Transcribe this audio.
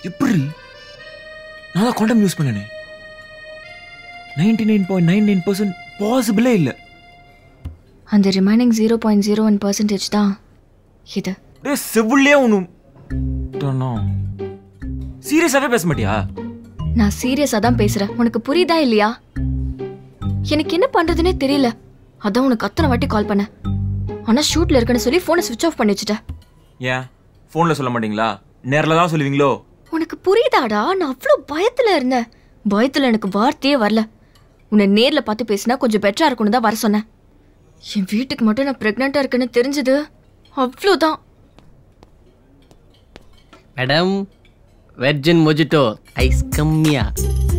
எப்படி நான் தான் காண்டம் யூஸ் பண்ணனே ninety nine point nine nine percent பாசிபிளே இல்லை அந்த remaining zero point zero one percentage தான் இது டே செவிலே ஒன்று சீரியஸாவே பேச மாட்டியா நான் சீரியஸா தான் பேசுறேன் உனக்கு புரியுதா இல்லையா எனக்கு என்ன பண்றதுனே தெரியல அதான் உனக்கு அத்தனை வாட்டி கால் பண்ணேன் ஆனா ஷூட்ல இருக்குன்னு சொல்லி போனை சுவிட்ச் ஆஃப் பண்ணி வச்சுட்டேன் ஏன் ஃபோனில் சொல்ல மாட்டீங்களா நேரில் தான் சொல்லுவீங்களோ உனக்கு புரியுதாடா நான் அவ்வளோ பயத்துல இருந்தேன் பயத்துல எனக்கு வார்த்தையே வரல உன்னை நேர்ல பார்த்து பேசினா கொஞ்சம் பெட்டரா இருக்கும்னு தான் வர சொன்னேன் என் வீட்டுக்கு மட்டும் நான் பிரெக்னெண்டா இருக்குன்னு தெரிஞ்சது அவ்வளோதான் மேடம் வெர்ஜின் மொஜிட்டோ ஐஸ் கம்மியா